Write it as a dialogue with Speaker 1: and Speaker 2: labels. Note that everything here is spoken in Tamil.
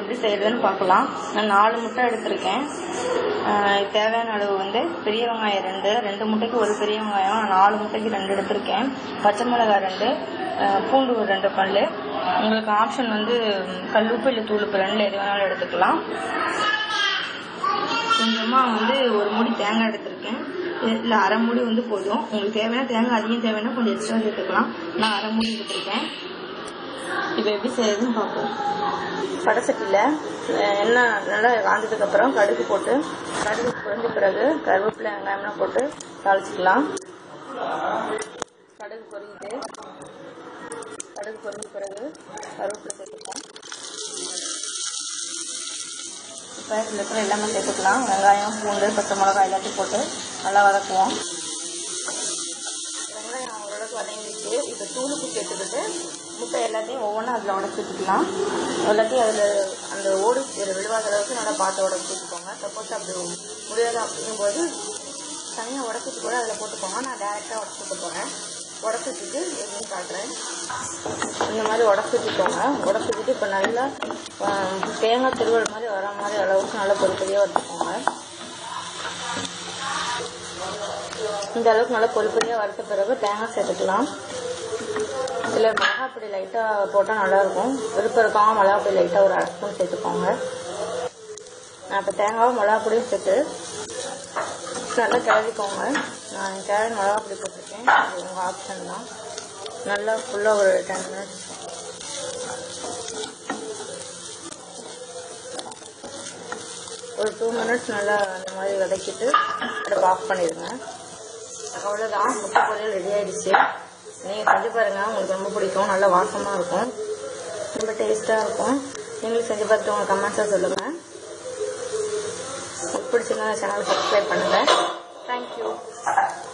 Speaker 1: எப்படி செய்யறதுன்னு பார்க்கலாம் நான் நாலு முட்டை எடுத்திருக்கேன் ஆஹ் தேவையான அளவு வந்து பெரிய வெங்காயம் ரெண்டு ரெண்டு முட்டைக்கு ஒரு பெரிய வெங்காயம் நான் நாலு முட்டைக்கு ரெண்டு எடுத்திருக்கேன் பச்சை மிளகாய் ரெண்டு ஆஹ் பூண்டு ஒரு ரெண்டு பல் உங்களுக்கு ஆப்ஷன் வந்து கல்லுப்பு இல்லை தூளுப்பு ரெண்டு எது வேணாலும் எடுத்துக்கலாம் கொஞ்சமாக வந்து ஒரு மூடி தேங்காய் எடுத்திருக்கேன் இல்லை அரை மூடி வந்து போதும் உங்களுக்கு தேவையான தேங்காய் அதிகம் தேவைன்னா கொஞ்சம் எக்ஸ்ட்ரா சேர்த்துக்கலாம் நான் அரை மூடி எடுத்திருக்கேன் இப்போ எப்படி செய்யறதுன்னு பார்ப்போம் கடைசட்டியில் எண்ணெய் நல்லா காஞ்சதுக்கப்புறம் கடுகு போட்டு கடுகு பொரிஞ்ச பிறகு கருவேப்பிலை வெங்காயம்லாம் போட்டு தாளிச்சிக்கலாம் கடுகு பொரியுது கடுகு பொரிஞ்ச பிறகு கருவேப்பிலை சேர்த்துக்கலாம் இப்போ இதில் இருக்கிற எல்லாமே சேர்த்துக்கலாம் வெங்காயம் பூண்டு பச்சை மிளகாய் எல்லாத்தையும் போட்டு நல்லா வதக்குவோம் வெங்காயம் ஓரளவுக்கு வதங்கிட்டு இப்போ தூளுப்பு சேர்த்துக்கிட்டு முட்டை எல்லாத்தையும் ஒவ்வொன்றா அதில் உடச்சி ஊற்றிக்கலாம் எல்லாத்தையும் அதில் அந்த ஓடி விழுவாத அளவுக்கு நல்லா பார்த்து உடச்சி ஊற்றிக்கோங்க சப்போஸ் அப்படி முடியாத அப்படிங்கும்போது தனியாக உடச்சிட்டு கூட அதில் போட்டுக்கோங்க நான் டேரெக்டாக உடச்சி ஊற்ற போகிறேன் உடச்சி வச்சுட்டு எப்படின்னு காட்டுறேன் இந்த மாதிரி உடச்சி வச்சுக்கோங்க உடச்சி வச்சுட்டு இப்போ நல்லா ஆஹ், தேங்காய் திருவல் மாதிரி வர மாதிரி அளவுக்கு நல்லா பொறி பொரியாக வச்சுக்கோங்க இந்த அளவுக்கு நல்லா பொறி பொரியாக வறுத்த பிறகு தேங்காய் சேர்த்துக்கலாம் இதில் மிளகாப்பொடி லைட்டாக போட்டால் நல்லாயிருக்கும் விருப்பம் இருக்காம மிளகாப்பொடி லைட்டாக ஒரு அரை ஸ்பூன் சேர்த்துக்கோங்க நான் இப்போ தேங்காவும் மிளகாப்பொடியும் சேர்த்து நல்லா கிளறிக்கோங்க நான் கேரட் மிளகாப்பொடி போட்டிருக்கேன் அது உங்கள் ஆப்ஷன் தான் நல்லா ஃபுல்லாக ஒரு டென் மினிட்ஸ் ஒரு டூ மினிட்ஸ் நல்லா அந்த மாதிரி வதக்கிட்டு அடுப்பு ஆஃப் பண்ணிடுங்க அவ்வளோதான் முட்டை பொரியல் ரெடி ஆயிடுச்சு நீங்கள் செஞ்சு பாருங்கள் உங்களுக்கு ரொம்ப பிடிக்கும் நல்லா வாசமாக இருக்கும் ரொம்ப டேஸ்ட்டாக இருக்கும் நீங்களும் செஞ்சு பார்த்துட்டு உங்கள் கமெண்ட்ஸாக சொல்லுங்கள் உங்களுக்கு பிடிச்சிருந்தா சேனல் சப்ஸ்கிரைப் பண்ணுங்கள் தேங்க்யூ